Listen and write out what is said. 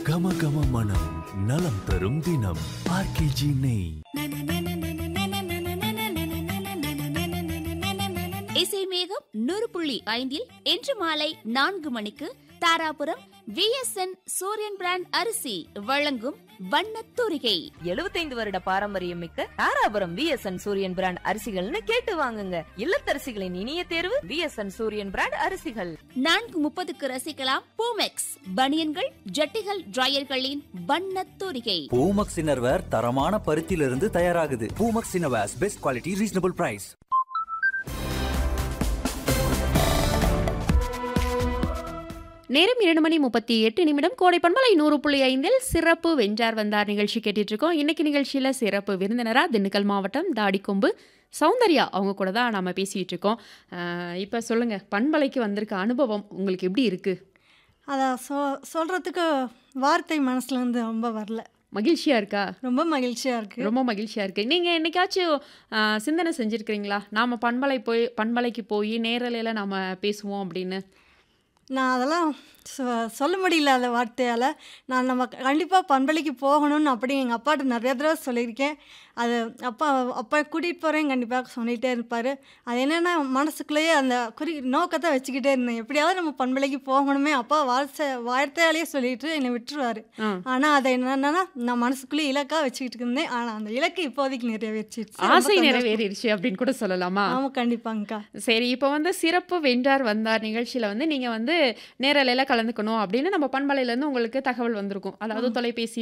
கம கம மனம் நலம் தரும் தினம் ஆர்கேஜி நெய் இசை மேகம் நூறு புள்ளி ஐந்தில் இன்று மாலை நான்கு மணிக்கு தாராபுரம் விஎஸ்என் சூரியன் பிராண்ட் அரிசி வழங்கும் வண்ணத் தூரிகை 75 வருட பாரம்பரியம் மிக்க தாராபுரம் விஎஸ்என் சூரியன் பிராண்ட் அரிசிகள்னு கேட்டு வாங்குங்க இல்லத்தரசிகளின் இனிய தேர்வு விஎஸ்என் சூரியன் பிராண்ட் அரிசிகள் நான்கு முப்பதுக்கு ரசிக்கலாம் பூமெக்ஸ் பனியன்கள் ஜட்டிகள் டிரையர்களின் வண்ணத் தூரிகை பூமக்ஸ் இன்னர்வேர் தரமான பருத்தியிலிருந்து தயாராகுது Poomex innerwears best quality reasonable price நேரம் இரண்டு மணி முப்பத்தி எட்டு நிமிடம் கோடை பண்பலை நூறு புள்ளி ஐந்தில் சிறப்பு வென்றார் வந்தார் நிகழ்ச்சி கேட்டுட்டு இருக்கோம் இன்னைக்கு நிகழ்ச்சியில் சிறப்பு விருந்தினரா திண்டுக்கல் மாவட்டம் தாடிக்கொம்பு சௌந்தர்யா அவங்க கூட தான் நம்ம பேசிகிட்டு இருக்கோம் இப்போ சொல்லுங்க பண்பலைக்கு வந்திருக்க அனுபவம் உங்களுக்கு எப்படி இருக்கு அதை சொ சொல்கிறதுக்கு வார்த்தை மனசுல இருந்து ரொம்ப வரல மகிழ்ச்சியா இருக்கா ரொம்ப மகிழ்ச்சியாக இருக்குது ரொம்ப மகிழ்ச்சியா இருக்கு நீங்க என்னைக்காச்சும் ஆ, சிந்தனை செஞ்சிருக்கிறீங்களா நாம பண்பலை போய் பண்பலைக்கு போய் நேரலையில் நாம பேசுவோம் அப்படின்னு நான் அதெல்லாம் சொ சொல்ல முடியல அந்த வார்த்தையால் நான் நம்ம கண்டிப்பாக பண்பலைக்கு போகணும்னு அப்படி எங்கள் அப்பாட்ட நிறைய தடவை சொல்லியிருக்கேன் அது அப்பா அப்பா கூட்டிகிட்டு போகிறேன் கண்டிப்பாக சொல்லிகிட்டே இருப்பார் அது என்னென்னா மனசுக்குள்ளேயே அந்த குறி நோக்கத்தை வச்சுக்கிட்டே இருந்தேன் எப்படியாவது நம்ம பண்பலைக்கு போகணுமே அப்பா வார்த்தை வார்த்தையாலேயே சொல்லிட்டு என்னை விட்டுருவார் ஆ. ஆனால் அதை என்னென்னா நான் மனசுக்குள்ளேயே இலக்காக வச்சுக்கிட்டு இருந்தேன் ஆனால் அந்த இலக்கு இப்போதைக்கு நிறைவேற்றிடுச்சு ஆசை நிறைவேறிடுச்சு அப்படின்னு கூட சொல்லலாமா ஆமாம் கண்டிப்பாங்கக்கா சரி இப்போ வந்து சிறப்பு வென்றார் வந்தார் நிகழ்ச்சியில் வந்து நீங்கள் வந்து நேரலையில் கலந்துக்கணும் அப்படின்னு நம்ம பண்பலையிலேருந்து உங்களுக்கு தகவல் வந்திருக்கும் அதாவது தொலைபேசி